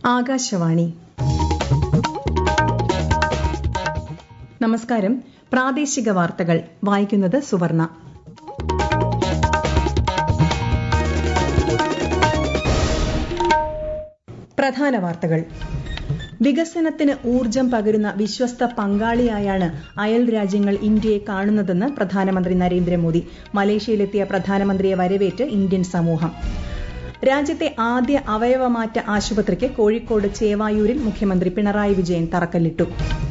ആകാശവാണി നമസ്കാരം പ്രാദേശിക വാർത്തകൾ വായിക്കുന്നത് സുവർണ പ്രധാന വാർത്തകൾ വികസനത്തിന് ഊർജം പകരുന്ന വിശ്വസ്ത പങ്കാളിയായാണ് അയൽ രാജ്യങ്ങൾ ഇന്ത്യയെ കാണുന്നതെന്ന് പ്രധാനമന്ത്രി നരേന്ദ്രമോദി മലേഷ്യയിലെത്തിയ പ്രധാനമന്ത്രിയെ വരവേറ്റ് ഇന്ത്യൻ സമൂഹം രാജ്യത്തെ ആദ്യ അവയവമാറ്റ ആശുപത്രിക്ക് കോഴിക്കോട് ചേവായൂരിൽ മുഖ്യമന്ത്രി പിണറായി വിജയൻ തറക്കല്ലിട്ടു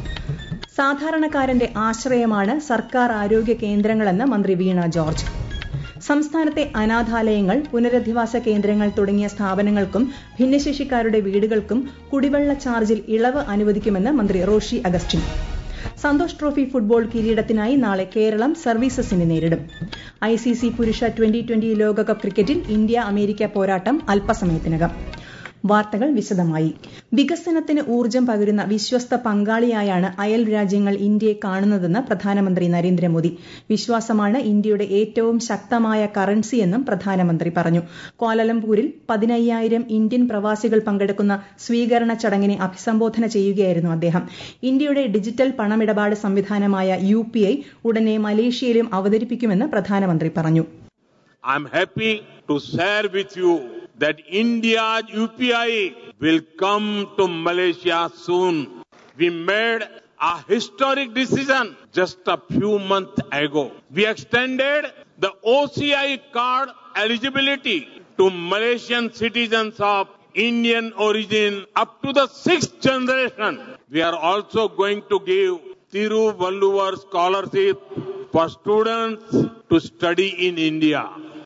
സാധാരണക്കാരന്റെ ആശ്രയമാണ് സർക്കാർ ആരോഗ്യ കേന്ദ്രങ്ങളെന്ന് മന്ത്രി വീണ ജോർജ് സംസ്ഥാനത്തെ അനാഥാലയങ്ങൾ പുനരധിവാസ കേന്ദ്രങ്ങൾ തുടങ്ങിയ സ്ഥാപനങ്ങൾക്കും ഭിന്നശേഷിക്കാരുടെ വീടുകൾക്കും കുടിവെള്ള ചാർജിൽ ഇളവ് അനുവദിക്കുമെന്ന് മന്ത്രി റോഷി അഗസ്റ്റിൻ സന്തോഷ് ട്രോഫി ഫുട്ബോൾ കിരീടത്തിനായി നാളെ കേരളം സർവീസസിനെ നേരിടും ഐ സി സി പുരുഷ ട്വന്റി ട്വന്റി ലോകകപ്പ് ക്രിക്കറ്റിൽ ഇന്ത്യ അമേരിക്ക പോരാട്ടം അല്പസമയത്തിനകം വാർത്തകൾ വിശദമായി വികസനത്തിന് ഊർജം പകരുന്ന വിശ്വസ്ത പങ്കാളിയായാണ് അയൽ രാജ്യങ്ങൾ ഇന്ത്യയെ കാണുന്നതെന്ന് പ്രധാനമന്ത്രി നരേന്ദ്രമോദി വിശ്വാസമാണ് ഇന്ത്യയുടെ ഏറ്റവും ശക്തമായ കറൻസിയെന്നും പ്രധാനമന്ത്രി പറഞ്ഞു ക്വാലലംപൂരിൽ പതിനയ്യായിരം ഇന്ത്യൻ പ്രവാസികൾ പങ്കെടുക്കുന്ന സ്വീകരണ ചടങ്ങിനെ അഭിസംബോധന ചെയ്യുകയായിരുന്നു അദ്ദേഹം ഇന്ത്യയുടെ ഡിജിറ്റൽ പണമിടപാട് സംവിധാനമായ യു ഉടനെ മലേഷ്യയിലും അവതരിപ്പിക്കുമെന്ന് പ്രധാനമന്ത്രി പറഞ്ഞു I'm happy to share with you that India's UPI will come to Malaysia soon. We made a historic decision just a few months ago. We extended the OCI card eligibility to Malaysian citizens of Indian origin up to the sixth generation. We are also going to give Tiruvalluvar scholarship for students to study in India.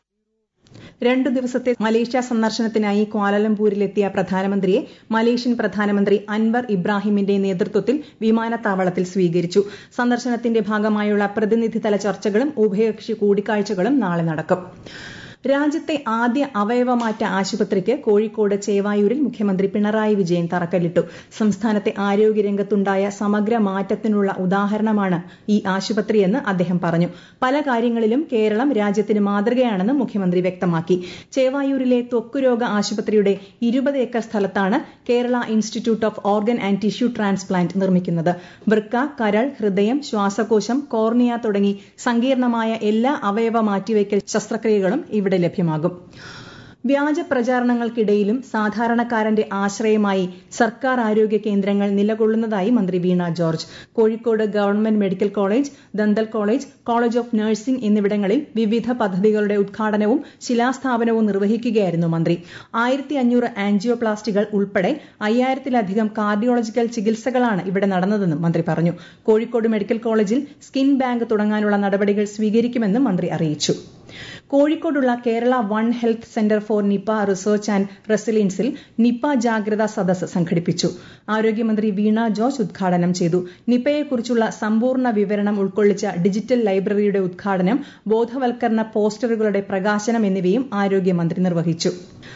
രണ്ടു ദിവസത്തെ Malaysia സന്ദർശനത്തിനായി ക്വാലലംപൂരിലെത്തിയ പ്രധാനമന്ത്രിയെ Malaysian പ്രധാനമന്ത്രി അൻവർ ഇബ്രാഹിമിന്റെ നേതൃത്വത്തിൽ വിമാനത്താവളത്തിൽ സ്വീകരിച്ചു സന്ദർശനത്തിന്റെ ഭാഗമായുള്ള പ്രതിനിധിതല ചർച്ചകളും ഉഭയകക്ഷി കൂടിക്കാഴ്ചകളും നാളെ നടക്കും രാജ്യത്തെ ആദ്യ അവയവമാറ്റ ആശുപത്രിക്ക് കോഴിക്കോട് ചേവായൂരിൽ മുഖ്യമന്ത്രി പിണറായി വിജയൻ തറക്കല്ലിട്ടു സംസ്ഥാനത്തെ ആരോഗ്യരംഗത്തുണ്ടായ സമഗ്ര മാറ്റത്തിനുള്ള ഉദാഹരണമാണ് ഈ ആശുപത്രിയെന്ന് അദ്ദേഹം പറഞ്ഞു പല കാര്യങ്ങളിലും കേരളം രാജ്യത്തിന് മാതൃകയാണെന്ന് മുഖ്യമന്ത്രി വ്യക്തമാക്കി ചേവായൂരിലെ ത്വക്കുരോഗ ആശുപത്രിയുടെ ഇരുപത് ഏക്കർ സ്ഥലത്താണ് Kerala institute of organ and tissue transplant നിർമ്മിക്കുന്നത് വൃക്ക കരൾ ഹൃദയം ശ്വാസകോശം കോർണിയ തുടങ്ങി സങ്കീർണമായ എല്ലാ അവയവ മാറ്റിവയ്ക്കൽ ശസ്ത്രക്രിയകളും ഇവിടെ ഇവിടെ ലഭ്യമാകും വ്യാജ പ്രചാരണങ്ങൾക്കിടയിലും സാധാരണക്കാരന്റെ ആശ്രയമായി സർക്കാർ ആരോഗ്യ കേന്ദ്രങ്ങൾ നിലകൊള്ളുന്നതായി മന്ത്രി Veena George Kozhikode government medical college dental college college of nursing എന്നിവിടങ്ങളിൽ വിവിധ പദ്ധതികളുടെ ഉദ്ഘാടനവും ശിലാസ്ഥാപനവും നിർവഹിക്കുകയായിരുന്നു മന്ത്രി ആയിരത്തി അഞ്ഞൂറ് ആൻജിയോപ്ലാസ്റ്റികൾ ഉൾപ്പെടെ അയ്യായിരത്തിലധികം കാർഡിയോളജിക്കൽ ചികിത്സകളാണ് ഇവിടെ നടന്നതെന്നും മന്ത്രി പറഞ്ഞു കോഴിക്കോട് മെഡിക്കൽ കോളേജിൽ സ്കിൻ ബാങ്ക് തുടങ്ങാനുള്ള നടപടികൾ സ്വീകരിക്കുമെന്നും മന്ത്രി അറിയിച്ചു കോഴിക്കോടുള്ള Kerala one health centre for Nipah research and റെസിലിയൻസിൽ നിപ ജാഗ്രതാ സദസ് സംഘടിപ്പിച്ചു ആരോഗ്യമന്ത്രി വീണ ജോർജ് ഉദ്ഘാടനം ചെയ്തു നിപയെക്കുറിച്ചുള്ള സമ്പൂർണ്ണ വിവരണം ഉൾക്കൊള്ളിച്ച ഡിജിറ്റൽ ലൈബ്രറിയുടെ ഉദ്ഘാടനം ബോധവൽക്കരണ പോസ്റ്ററുകളുടെ പ്രകാശനം എന്നിവയും ആരോഗ്യമന്ത്രി നിർവഹിച്ചു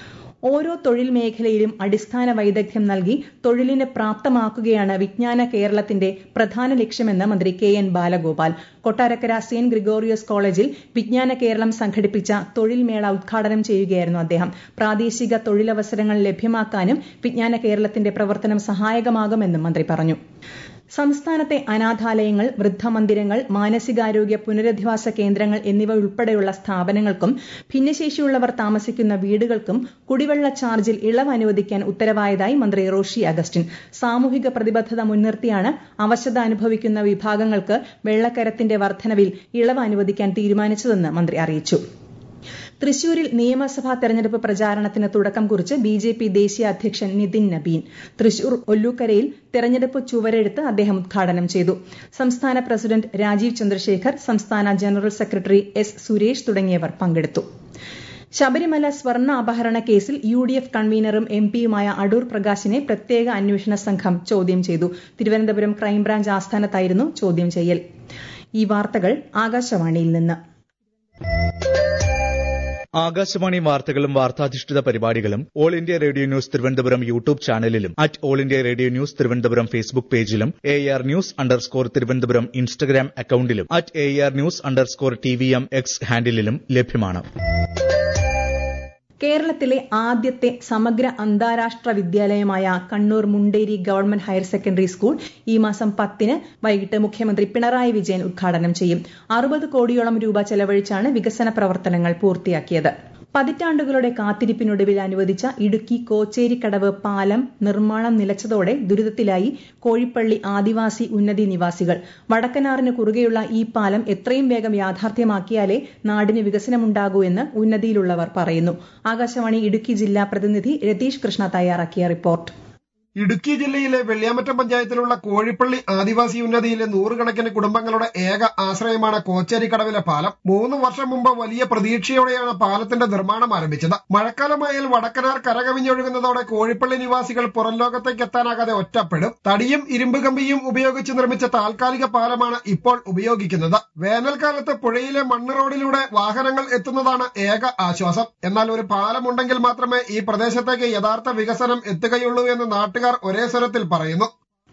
ഓരോ തൊഴിൽ മേഖലയിലും അടിസ്ഥാന വൈദഗ്ധ്യം നൽകി തൊഴിലിന് പ്രാപ്തമാക്കുകയാണ് വിജ്ഞാന കേരളത്തിന്റെ പ്രധാന ലക്ഷ്യമെന്ന് മന്ത്രി കെ എൻ ബാലഗോപാൽ കൊട്ടാരക്കര സെന്റ് ഗ്രിഗോറിയസ് കോളേജിൽ വിജ്ഞാന കേരളം സംഘടിപ്പിച്ച തൊഴിൽ മേള ഉദ്ഘാടനം ചെയ്യുകയായിരുന്നു അദ്ദേഹം പ്രാദേശിക തൊഴിലവസരങ്ങൾ ലഭ്യമാക്കാനും വിജ്ഞാന കേരളത്തിന്റെ പ്രവർത്തനം സഹായകമാകുമെന്നും മന്ത്രി പറഞ്ഞു സംസ്ഥാനത്തെ അനാഥാലയങ്ങൾ വൃദ്ധമന്ദിരങ്ങൾ മാനസികാരോഗ്യ പുനരധിവാസ കേന്ദ്രങ്ങൾ എന്നിവ ഉൾപ്പെടെയുള്ള സ്ഥാപനങ്ങൾക്കും ഭിന്നശേഷിയുള്ളവർ താമസിക്കുന്ന വീടുകൾക്കും കുടിവെള്ള ചാർജിൽ ഇളവ് അനുവദിക്കാൻ ഉത്തരവായതായി മന്ത്രി റോഷി അഗസ്റ്റിൻ സാമൂഹിക പ്രതിബദ്ധത മുൻനിർത്തിയാണ് അവശത അനുഭവിക്കുന്ന വിഭാഗങ്ങൾക്ക് വെള്ളക്കരത്തിന്റെ വർധനവിൽ ഇളവ് അനുവദിക്കാൻ തീരുമാനിച്ചതെന്ന് മന്ത്രി അറിയിച്ചു തൃശൂരിൽ നിയമസഭാ തെരഞ്ഞെടുപ്പ് പ്രചാരണത്തിന് തുടക്കം കുറിച്ച് ബി ജെ പി ദേശീയ അധ്യക്ഷൻ നിതിൻ നബീൻ തൃശൂർ ഒല്ലൂക്കരയിൽ തെരഞ്ഞെടുപ്പ് ചുവരെഴുത്ത് അദ്ദേഹം ഉദ്ഘാടനം ചെയ്തു സംസ്ഥാന പ്രസിഡന്റ് രാജീവ് ചന്ദ്രശേഖർ സംസ്ഥാന ജനറൽ സെക്രട്ടറി എസ് സുരേഷ് തുടങ്ങിയവർ പങ്കെടുത്തു ശബരിമല സ്വർണ്ണ അപഹരണ കേസിൽ യു ഡി എഫ് കൺവീനറും എം പിയുമായ അടൂർ പ്രകാശിനെ പ്രത്യേക അന്വേഷണ സംഘം ചോദ്യം ചെയ്തു തിരുവനന്തപുരം ക്രൈംബ്രാഞ്ച് ആസ്ഥാനത്തായിരുന്നു ചോദ്യം ചെയ്യൽ ഈ വാർത്തകൾ ആകാശവാണിയിൽ നിന്ന് ആകാശവാണി വാർത്തകളും വാർത്താധിഷ്ഠിത പരിപാടികളും all India radio news Thiruvananthapuram YouTube ചാനലിലും at all India radio news Thiruvananthapuram Facebook പേജിലും A R news underscore Thiruvananthapuram Instagram അക്കൌണ്ടിലും at A R news underscore T V M X ഹാൻഡിലും ലഭ്യമാണ് കേരളത്തിലെ ആദ്യത്തെ സമഗ്ര അന്താരാഷ്ട്ര വിദ്യാലയമായ Kannur Munderi government higher secondary school ഈ മാസം പത്തിന് വൈകിട്ട് മുഖ്യമന്ത്രി പിണറായി വിജയൻ ഉദ്ഘാടനം ചെയ്യും അറുപത് കോടിയോളം രൂപ ചെലവഴിച്ചാണ് വികസന പ്രവർത്തനങ്ങൾ പൂർത്തിയാക്കിയത് പതിറ്റാണ്ടുകളുടെ കാത്തിരിപ്പിനൊടുവിൽ അനുവദിച്ച ഇടുക്കി കോച്ചേരിക്കടവ് പാലം നിർമ്മാണം നിലച്ചതോടെ ദുരിതത്തിലായി കോഴിപ്പള്ളി ആദിവാസി ഉന്നതി നിവാസികൾ വടക്കനാറിന് കുറുകെയുള്ള ഈ പാലം എത്രയും വേഗം യാഥാർത്ഥ്യമാക്കിയാലേ നാടിന് വികസനമുണ്ടാകൂ എന്ന് ഉന്നതിയിലുള്ളവർ പറയുന്നു ആകാശവാണി ഇടുക്കി ജില്ലാ പ്രതിനിധി രതീഷ് കൃഷ്ണ തയ്യാറാക്കിയ റിപ്പോർട്ട് ഇടുക്കി ജില്ലയിലെ വെള്ളിയാമറ്റം പഞ്ചായത്തിലുള്ള കോഴിപ്പള്ളി ആദിവാസി ഉന്നതിയിലെ നൂറുകണക്കിന് കുടുംബങ്ങളുടെ ഏക ആശ്രയമാണ് കോച്ചേരിക്കടവിലെ പാലം മൂന്ന് വർഷം മുമ്പ് വലിയ പ്രതീക്ഷയോടെയാണ് പാലത്തിന്റെ നിർമ്മാണം ആരംഭിച്ചത് മഴക്കാലമായാൽ വടക്കനാർ കരകവിഞ്ഞൊഴുകുന്നതോടെ കോഴിപ്പള്ളി നിവാസികൾ പുറം ലോകത്തേക്ക് എത്താനാകാതെ ഒറ്റപ്പെടും തടിയും ഇരുമ്പ് കമ്പിയും ഉപയോഗിച്ച് നിർമ്മിച്ച താൽക്കാലിക പാലമാണ് ഇപ്പോൾ ഉപയോഗിക്കുന്നത് വേനൽക്കാലത്ത് പുഴയിലെ മണ്ണ് റോഡിലൂടെ വാഹനങ്ങൾ എത്തുന്നതാണ് ഏക ആശ്വാസം എന്നാൽ ഒരു പാലമുണ്ടെങ്കിൽ മാത്രമേ ഈ പ്രദേശത്തേക്ക് യഥാർത്ഥ വികസനം എത്തുകയുള്ളൂ എന്ന് നാട്ടുകാർ ഒരേ സ്വരത്തിൽ പറയുന്നു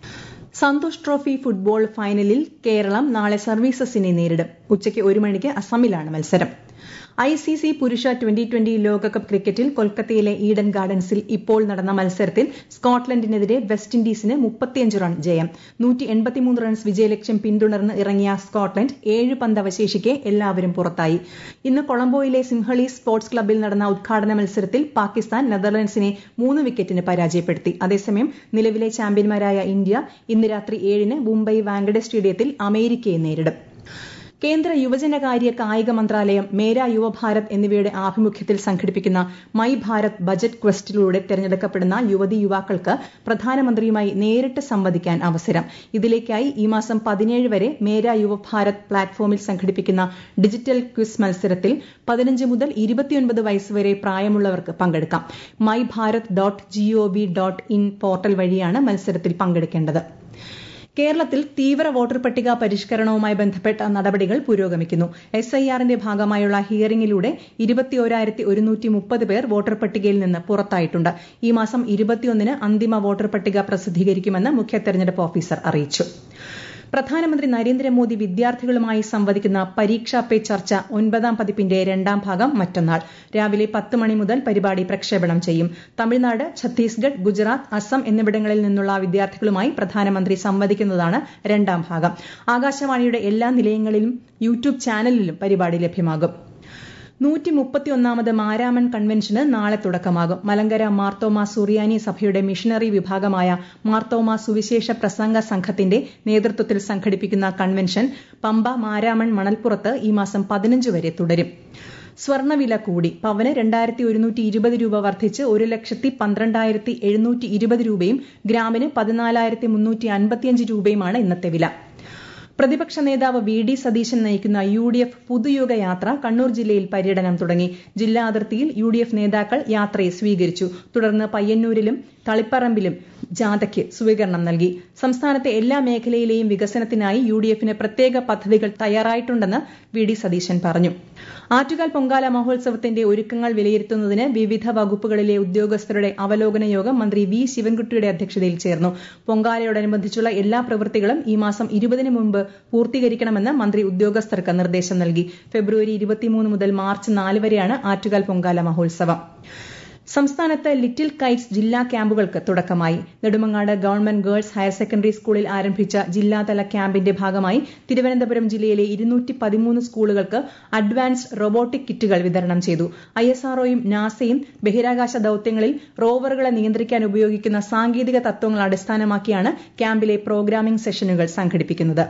സന്തോഷ് ട്രോഫി ഫുട്ബോൾ ഫൈനലിൽ കേരളം നാളെ സർവീസസിനെ നേരിടും ഉച്ചയ്ക്ക് ഒരു മണിക്ക് അസമിലാണ് മത്സരം ഐ സി സി പുരുഷ ട്വന്റി ട്വന്റി ലോകകപ്പ് ക്രിക്കറ്റിൽ കൊൽക്കത്തയിലെ ഈഡൻ ഗാർഡൻസിൽ ഇപ്പോൾ നടന്ന മത്സരത്തിൽ സ്കോട്ട്ലൻഡിനെതിരെ വെസ്റ്റ് ഇൻഡീസിന് മുപ്പത്തിയഞ്ച് റൺ ജയം നൂറ്റി എൺപത്തിമൂന്ന് റൺസ് വിജയലക്ഷ്യം പിന്തുടർന്ന് ഇറങ്ങിയ സ്കോട്ട്ലൻഡ് ഏഴ് പന്ത് അവശേഷിക്കെ എല്ലാവരും പുറത്തായി ഇന്ന് കൊളംബോയിലെ സിംഹളി സ്പോർട്സ് ക്ലബ്ബിൽ നടന്ന ഉദ്ഘാടന മത്സരത്തിൽ പാകിസ്ഥാൻ നെതർലൻഡ്സിനെ മൂന്ന് വിക്കറ്റിന് പരാജയപ്പെടുത്തി അതേസമയം നിലവിലെ ചാമ്പ്യന്മാരായ ഇന്ത്യ ഇന്ന് രാത്രി ഏഴിന് മുംബൈ വാങ്കഡെ സ്റ്റേഡിയത്തിൽ അമേരിക്കയെ നേരിടും കേന്ദ്ര യുവജനകാര്യ കായിക മന്ത്രാലയം മേര യുവഭാരത് എന്നിവയുടെ ആഭിമുഖ്യത്തിൽ സംഘടിപ്പിക്കുന്ന മൈ ഭാരത് ബജറ്റ് ക്വസ്റ്റിലൂടെ തെരഞ്ഞെടുക്കപ്പെടുന്ന യുവതി യുവാക്കൾക്ക് പ്രധാനമന്ത്രിയുമായി നേരിട്ട് സംവദിക്കാൻ അവസരം ഇതിലേക്കായി ഈ മാസം പതിനേഴ് വരെ മേര യുവഭാരത് പ്ലാറ്റ്ഫോമിൽ സംഘടിപ്പിക്കുന്ന ഡിജിറ്റൽ ക്വിസ് മത്സരത്തിൽ പതിനഞ്ച് മുതൽ ഇരുപത്തിയൊൻപത് വയസ്സ് വരെ പ്രായമുള്ളവർക്ക് പങ്കെടുക്കാം my Bharat dot G O V dot in portal വഴിയാണ് മത്സരത്തിൽ പങ്കെടുക്കേണ്ടത് കേരളത്തിൽ തീവ്ര വോട്ടർ പട്ടിക പരിഷ്കരണവുമായി ബന്ധപ്പെട്ട നടപടികൾ പുരോഗമിക്കുന്നു എസ് ഐ ആറിന്റെ ഭാഗമായുള്ള ഹിയറിംഗിലൂടെ ഇരുപത്തിയോരായിരത്തി ഒരുന്നൂറ്റി മുപ്പത് പേർ വോട്ടർ പട്ടികയിൽ നിന്ന് പുറത്തായിട്ടുണ്ട് ഈ മാസം ഇരുപത്തിയൊന്നിന് അന്തിമ വോട്ടർ പട്ടിക പ്രസിദ്ധീകരിക്കുമെന്ന് മുഖ്യ തെരഞ്ഞെടുപ്പ് ഓഫീസർ അറിയിച്ചു പ്രധാനമന്ത്രി നരേന്ദ്രമോദി വിദ്യാർത്ഥികളുമായി സംവദിക്കുന്ന പരീക്ഷാ പേ ചർച്ച ഒൻപതാം പതിപ്പിന്റെ രണ്ടാം ഭാഗം മറ്റന്നാൾ രാവിലെ പത്ത് മണി മുതൽ പരിപാടി പ്രക്ഷേപണം ചെയ്യും തമിഴ്നാട് ഛത്തീസ്ഗഡ് ഗുജറാത്ത് അസം എന്നിവിടങ്ങളിൽ നിന്നുള്ള വിദ്യാർത്ഥികളുമായി പ്രധാനമന്ത്രി സംവദിക്കുന്നതാണ് രണ്ടാം ഭാഗം ആകാശവാണിയുടെ എല്ലാ നിലയങ്ങളിലും യൂട്യൂബ് ചാനലിലും പരിപാടി ലഭ്യമാകും നൂറ്റി മുപ്പത്തിയൊന്നാമത് മാരാമൺ കൺവെൻഷന് നാളെ തുടക്കമാകും മലങ്കര മാർത്തോമ സുറിയാനി സഭയുടെ മിഷണറി വിഭാഗമായ മാർത്തോമ സുവിശേഷ പ്രസംഗ സംഘത്തിന്റെ നേതൃത്വത്തിൽ സംഘടിപ്പിക്കുന്ന കൺവെൻഷൻ പമ്പ മാരാമൺ മണൽപ്പുറത്ത് ഈ മാസം പതിനഞ്ച് വരെ തുടരും സ്വർണ്ണവില കൂടി പവന് രണ്ടായിരത്തി ഒരുന്നൂറ്റി ഇരുപത് രൂപ വർദ്ധിച്ച് ഒരു ലക്ഷത്തി പന്ത്രണ്ടായിരത്തി എഴുന്നൂറ്റി ഇരുപത് രൂപയും ഗ്രാമിന് പതിനാലായിരത്തി മുന്നൂറ്റി അൻപത്തിയഞ്ച് രൂപയുമാണ് ഇന്നത്തെ വില പ്രതിപക്ഷ നേതാവ് വി ഡി സതീശൻ നയിക്കുന്ന യു ഡി എഫ് പുതുയുഗ യാത്ര കണ്ണൂർ ജില്ലയിൽ പര്യടനം തുടങ്ങി ജില്ലാ അതിർത്തിയിൽ യു ഡി എഫ് നേതാക്കൾ യാത്രയെ സ്വീകരിച്ചു തുടർന്ന് പയ്യന്നൂരിലും തളിപ്പറമ്പിലും ജാഥയ്ക്ക് സ്വീകരണം നൽകി സംസ്ഥാനത്തെ എല്ലാ മേഖലയിലെയും വികസനത്തിനായി യു ഡി എഫിന് പ്രത്യേക പദ്ധതികൾ തയ്യാറായിട്ടുണ്ടെന്ന് വി ഡി സതീശൻ പറഞ്ഞു ആറ്റുകാൽ പൊങ്കാല മഹോത്സവത്തിന്റെ ഒരുക്കങ്ങൾ വിലയിരുത്തുന്നതിന് വിവിധ വകുപ്പുകളിലെ ഉദ്യോഗസ്ഥരുടെ അവലോകന യോഗം മന്ത്രി വി ശിവൻകുട്ടിയുടെ അധ്യക്ഷതയിൽ ചേർന്നു പൊങ്കാലയോടനുബന്ധിച്ചുള്ള എല്ലാ പ്രവൃത്തികളും ഈ മാസം ഇരുപതിന് മുമ്പ് പൂർത്തീകരിക്കണമെന്ന് മന്ത്രി ഉദ്യോഗസ്ഥർക്ക് നിർദ്ദേശം നൽകി ഫെബ്രുവരി ഇരുപത്തിമൂന്ന് മുതൽ മാർച്ച് നാല് വരെയാണ് ആറ്റുകാൽ പൊങ്കാല മഹോത്സവം സംസ്ഥാനത്ത് ലിറ്റിൽ കൈറ്റ്സ് ജില്ലാ ക്യാമ്പുകൾക്ക് തുടക്കമായി Nedumangad government girls higher secondary സ്കൂളിൽ ആരംഭിച്ച ജില്ലാതല ക്യാമ്പിന്റെ ഭാഗമായി തിരുവനന്തപുരം ജില്ലയിലെ ഇരുന്നൂറ്റി പതിമൂന്ന് സ്കൂളുകൾക്ക് അഡ്വാൻസ്ഡ് റോബോട്ടിക് കിറ്റുകൾ വിതരണം ചെയ്തു ഐ എസ് ആർഒയും നാസയും ബഹിരാകാശ ദൌത്യങ്ങളിൽ റോവറുകളെ നിയന്ത്രിക്കാൻ ഉപയോഗിക്കുന്ന സാങ്കേതിക തത്വങ്ങൾ അടിസ്ഥാനമാക്കിയാണ് ക്യാമ്പിലെ പ്രോഗ്രാമിംഗ് സെഷനുകൾ സംഘടിപ്പിക്കുന്നത്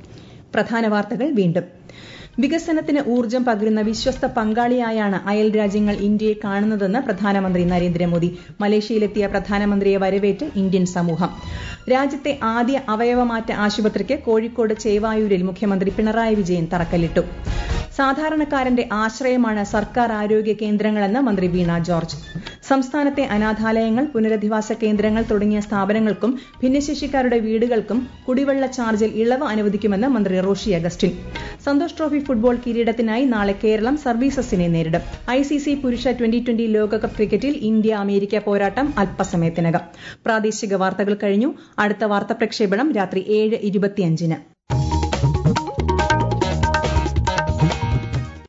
പ്രധാന വാർത്തകൾ വീണ്ടും വികസനത്തിന് ഊർജ്ജം പകരുന്ന വിശ്വസ്ത പങ്കാളിയായാണ് അയൽ രാജ്യങ്ങൾ ഇന്ത്യയെ കാണുന്നതെന്ന് പ്രധാനമന്ത്രി നരേന്ദ്രമോദി മലേഷ്യയിലെത്തിയ പ്രധാനമന്ത്രിയെ വരവേറ്റ് ഇന്ത്യൻ സമൂഹം രാജ്യത്തെ ആദ്യ അവയവമാറ്റ ആശുപത്രിക്ക് കോഴിക്കോട് ചേവായൂരിൽ മുഖ്യമന്ത്രി പിണറായി വിജയൻ തറക്കല്ലിട്ടു സാധാരണക്കാരന്റെ ആശ്രയമാണ് സർക്കാർ ആരോഗ്യ കേന്ദ്രങ്ങളെന്ന് മന്ത്രി വീണ ജോർജ് സംസ്ഥാനത്തെ അനാഥാലയങ്ങൾ പുനരധിവാസ കേന്ദ്രങ്ങൾ തുടങ്ങിയ സ്ഥാപനങ്ങൾക്കും ഭിന്നശേഷിക്കാരുടെ വീടുകൾക്കും കുടിവെള്ള ചാർജിൽ ഇളവ് അനുവദിക്കുമെന്ന് മന്ത്രി റോഷി അഗസ്റ്റിൻ സന്തോഷ് ട്രോഫി ഫുട്ബോൾ കിരീടത്തിനായി നാളെ കേരളം സർവീസസിനെ നേരിടും ഐ സി സി പുരുഷ ട്വന്റി ട്വന്റി ലോകകപ്പ് ക്രിക്കറ്റിൽ ഇന്ത്യ അമേരിക്ക പോരാട്ടം അല്പസമയത്തിനകം പ്രാദേശിക വാർത്തകൾ കഴിഞ്ഞു അടുത്ത വാർത്ത പ്രക്ഷേപണം രാത്രി ഏഴ് ഇരുപത്തിയഞ്ചിന്